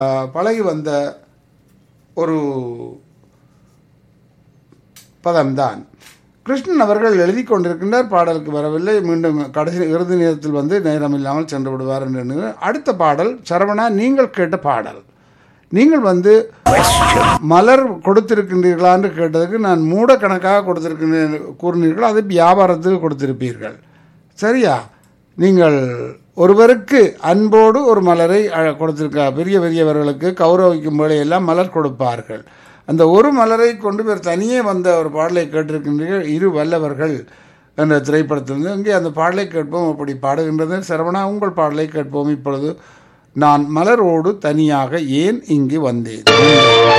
ஆஹ், பழகி வந்த ஒரு பதம்தான் கிருஷ்ணன் அவர்கள் எழுதி கொண்டிருக்கின்றார் பாடலுக்கு வரவில்லை மீண்டும் கடைசி இறுதி நேரத்தில் வந்து நேரம் இல்லாமல் சென்று விடுவார் என்று எண்ணுகிறேன். அடுத்த பாடல் சரவணா நீங்கள் கேட்ட பாடல் நீங்கள் வந்து மலர் கொடுத்திருக்கின்றீர்களா என்று கேட்டதுக்கு நான் மூட கணக்காக கொடுத்திருக்கின்றேன் கூறினீர்கள் அது வியாபாரத்துக்கு கொடுத்திருப்பீர்கள் சரியா நீங்கள் ஒருவருக்கு அன்போடு ஒரு மலரை அழ- கொடுத்திருக்க பெரிய பெரியவர்களுக்கு கௌரவிக்கும் வேளையெல்லாம் மலர் கொடுப்பார்கள் அந்த ஒரு மலரை கொண்டு பேர் தனியே வந்த ஒரு பாடலை கேட்டிருக்கின்றீர்கள் இரு வல்லவர்கள் என்ற திரைப்படத்திலிருந்து இங்கே அந்த பாடலை கேட்போம் அப்படி பாடுகின்றது சரவணா உங்கள் பாடலை கேட்போம் இப்பொழுது நான் மலரோடு தனியாக ஏன் இங்கு வந்தேன்